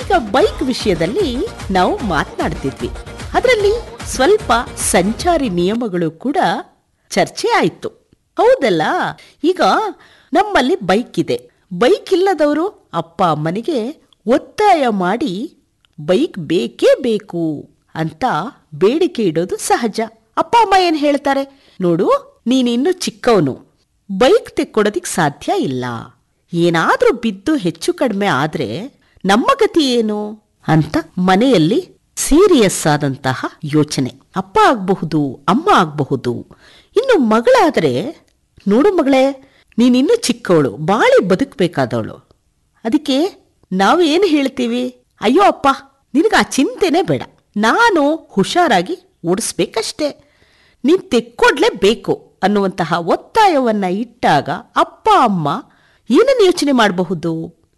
ಈಗ ಬೈಕ್ ವಿಷಯದಲ್ಲಿ ನಾವು ಮಾತನಾಡ್ತಿದ್ವಿ ಅದರಲ್ಲಿ ಸ್ವಲ್ಪ ಸಂಚಾರಿ ನಿಯಮಗಳು ಕೂಡ ಚರ್ಚೆ ಆಯ್ತು ಹೌದಲ್ಲ ಈಗ ನಮ್ಮಲ್ಲಿ ಬೈಕ್ ಇದೆ ಬೈಕ್ ಇಲ್ಲದವರು ಅಪ್ಪ ಅಮ್ಮನಿಗೆ ಒತ್ತಾಯ ಮಾಡಿ ಬೈಕ್ ಬೇಕೇ ಬೇಕು ಅಂತ ಬೇಡಿಕೆ ಇಡೋದು ಸಹಜ ಅಪ್ಪ ಅಮ್ಮ ಏನ್ ಹೇಳ್ತಾರೆ ನೋಡು ನೀನಿನ್ನು ಚಿಕ್ಕವನು ಬೈಕ್ ತೆಕ್ಕೊಡೋದಿಕ್ ಸಾಧ್ಯ ಇಲ್ಲ ಏನಾದ್ರೂ ಬಿದ್ದು ಹೆಚ್ಚು ಕಡಿಮೆ ಆದ್ರೆ ನಮ್ಮ ಗತಿ ಏನು ಅಂತ ಮನೆಯಲ್ಲಿ ಸೀರಿಯಸ್ ಆದಂತಹ ಯೋಚನೆ ಅಪ್ಪ ಆಗಬಹುದು ಅಮ್ಮ ಆಗಬಹುದು ಇನ್ನು ಮಗಳಾದ್ರೆ ನೋಡು ಮಗಳೇ ನೀನಿನ್ನೂ ಚಿಕ್ಕವಳು ಬಾಳಿ ಬದುಕಬೇಕಾದವಳು ಅದಕ್ಕೆ ನಾವು ಏನು ಹೇಳ್ತೀವಿ ಅಯ್ಯೋ ಅಪ್ಪ ನಿನಗೆ ಆ ಚಿಂತೆನೇ ಬೇಡ ನಾನು ಹುಷಾರಾಗಿ ಓಡಿಸ್ಬೇಕಷ್ಟೇ ನೀನು ತೆಕ್ಕೊಡ್ಲೇಬೇಕು ಅನ್ನುವಂತಹ ಒತ್ತಾಯವನ್ನ ಇಟ್ಟಾಗ ಅಪ್ಪ ಅಮ್ಮ ಏನನ್ನು ಯೋಚನೆ ಮಾಡಬಹುದು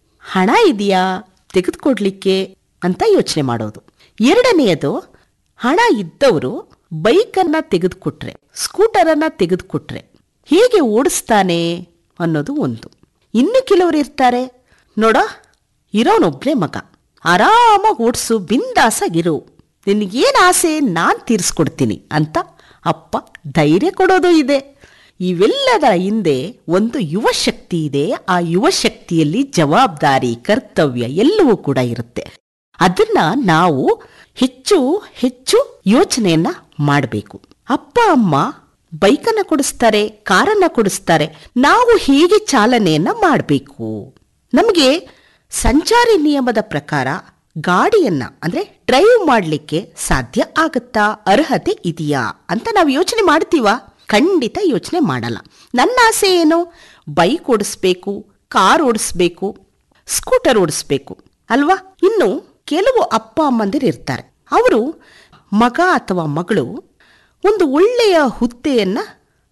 ಹಣ ಇದೆಯಾ ತೆಗೆದುಕೊಡ್ಲಿಕ್ಕೆ ಅಂತ ಯೋಚನೆ ಮಾಡೋದು ಎರಡನೆಯದು ಹಣ ಇದ್ದವರು ಬೈಕನ್ನ ತೆಗೆದುಕೊಟ್ರೆ ಸ್ಕೂಟರನ್ನ ತೆಗೆದುಕೊಟ್ರೆ ಹೇಗೆ ಓಡಿಸ್ತಾನೆ ಅನ್ನೋದು ಒಂದು ಇನ್ನು ಕೆಲವರು ಇರ್ತಾರೆ ನೋಡ ಇರೋನೊಬ್ನೇ ಮಗ ಆರಾಮಾಗಿ ಓಡಿಸು ಬಿಂದಾಸಾಗಿರು ನಿನಗೇನು ಆಸೆ ನಾನು ತೀರಿಸ್ಕೊಡ್ತೀನಿ ಅಂತ ಅಪ್ಪ ಧೈರ್ಯ ಕೊಡೋದು ಇದೆ ಇವೆಲ್ಲದರ ಹಿಂದೆ ಒಂದು ಯುವ ಶಕ್ತಿ ಇದೆ ಆ ಯುವ ಶಕ್ತಿಯಲ್ಲಿ ಜವಾಬ್ದಾರಿ ಕರ್ತವ್ಯ ಎಲ್ಲವೂ ಕೂಡ ಇರುತ್ತೆ ಅದನ್ನ ನಾವು ಹೆಚ್ಚು ಹೆಚ್ಚು ಯೋಚನೆಯನ್ನ ಮಾಡಬೇಕು ಅಪ್ಪ ಅಮ್ಮ ಬೈಕನ್ನ ಕೊಡಿಸ್ತಾರೆ ಕಾರನ್ನ ಕೊಡಿಸ್ತಾರೆ ನಾವು ಹೇಗೆ ಚಾಲನೆಯನ್ನ ಮಾಡಬೇಕು ನಮಗೆ ಸಂಚಾರಿ ನಿಯಮದ ಪ್ರಕಾರ ಗಾಡಿಯನ್ನ ಅಂದ್ರೆ ಡ್ರೈವ್ ಮಾಡಲಿಕ್ಕೆ ಸಾಧ್ಯ ಆಗತ್ತಾ ಅರ್ಹತೆ ಇದೆಯಾ ಅಂತ ನಾವು ಯೋಚನೆ ಮಾಡ್ತೀವಾ ಖಂಡಿತ ಯೋಚನೆ ಮಾಡಲ್ಲ ನನ್ನ ಆಸೆ ಏನು ಬೈಕ್ ಓಡಿಸ್ಬೇಕು ಕಾರ್ ಓಡಿಸ್ಬೇಕು ಸ್ಕೂಟರ್ ಓಡಿಸ್ಬೇಕು ಅಲ್ವಾ ಇನ್ನು ಕೆಲವು ಅಪ್ಪ ಅಮ್ಮಂದಿರು ಇರ್ತಾರೆ ಅವರು ಮಗ ಅಥವಾ ಮಗಳು ಒಂದು ಒಳ್ಳೆಯ ಹುದ್ದೆಯನ್ನ